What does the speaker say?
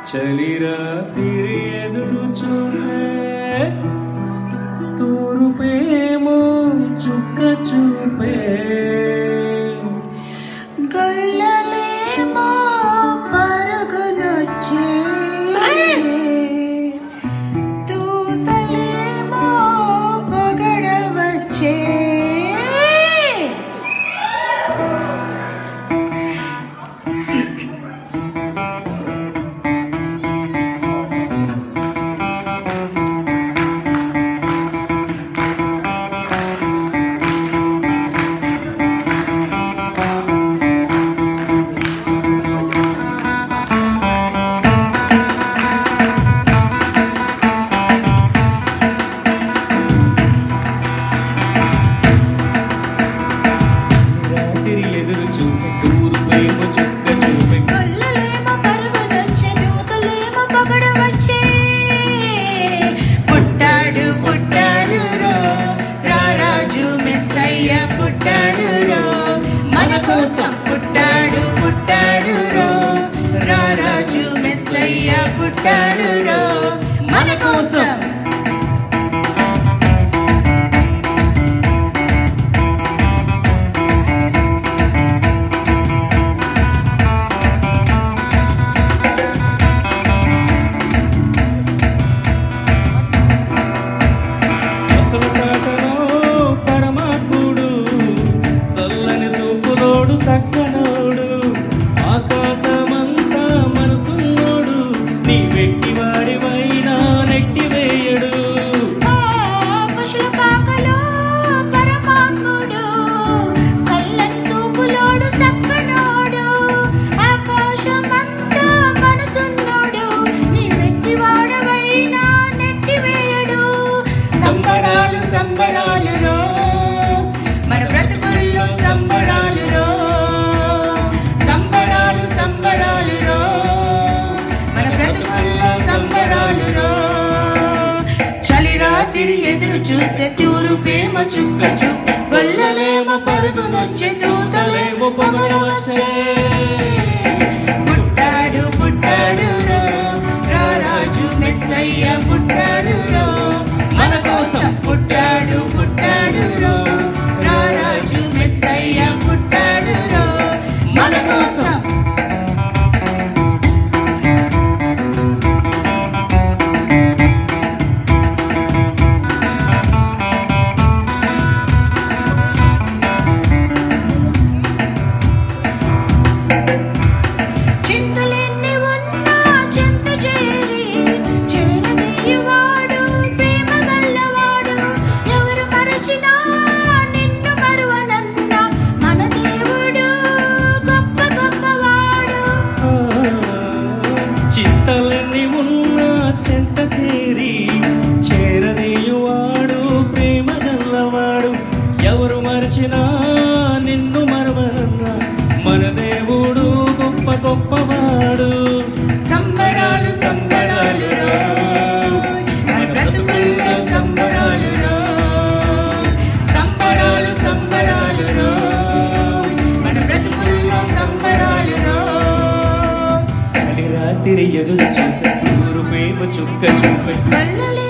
చలిరాత్రి ఎదురు చూసే తూరుపేమో చుక్క చూపే గొల్లలేమో పరుగునొచ్చే తూతలేమో పొగడవచ్చే రాత్రి ఎదురు చూసే తూరుపేమో చుక్క చూపే గొల్లలేమో పరుగునొచ్చే తూతలేమో పొగడవచ్చే పుట్టాడు పుట్టాడు రో రారాజు మెస్సయ్య పుట్టాడు రో మన కోసం పుట్టాడు పుట్టాడు రో రారాజు మెస్సయ్య పుట్టాడు రో మన కోసం అసలు సాటలో పరమాత్ముడు చల్లని సూపులోడు సక్కనోడు ఆకాశమంతా మనసున్నోడు నీ వెట్టి వాడివైనా నెట్టివేయడు ఆ పశుల పాకలో పరమాత్ముడు సల్లని సూపులోడు సక్కనోడు ఆకాశమంతా మనసున్నోడు నీ వెట్టివాడవైనా నెట్టివేయడు సంబరాలు సంబరాలు రో మన బ్రతుకుల్లో సంబరాలు రో సంబరాలు సంబరాలు రో మన బ్రతుకుల్లో సంబరాలు రో చలి రాత్రి ఎదురు చూసే తూరు ప్రేమ చుక్క చూపు వల్లలేమో పరుగునొచ్చే దూతలేమో పొగడవచ్చే పుట్టాడు పుట్టాడు రో రారాజు మెస్సయ్య పుట్టాడు రో మన కోసం పుట్టాడు పుట్టాడు రో రారాజు మెస్సయ్య పుట్టాడు రో మన కోసం చింతలెన్ని ఉన్నా చింత చేరి చేరదీయువాడు ప్రేమ గల్లవాడు ఎవరు మరచినా నిన్ను మరువనన్న మన దేవుడు గొప్ప గొప్పవాడు చింతలన్నీ ఉన్నా చెంత చేరి చేరనీయువాడు ప్రేమ గల్లవాడు ఎవరు మరచినా నిన్ను మరవరన్నా మన దేవుడు గొప్ప గొప్పవాడు సంబరాలు సంబరాలు రో మన బ్రతుకుల్లో సంబరాలు రో సంబరాలు సంబరాలు రో మన బ్రతుకుల్లో సంబరాలు రో చలి రాత్రి ఎదురు చూసే ఊరు ప్రేమ చుక్క చూపే వల్లలే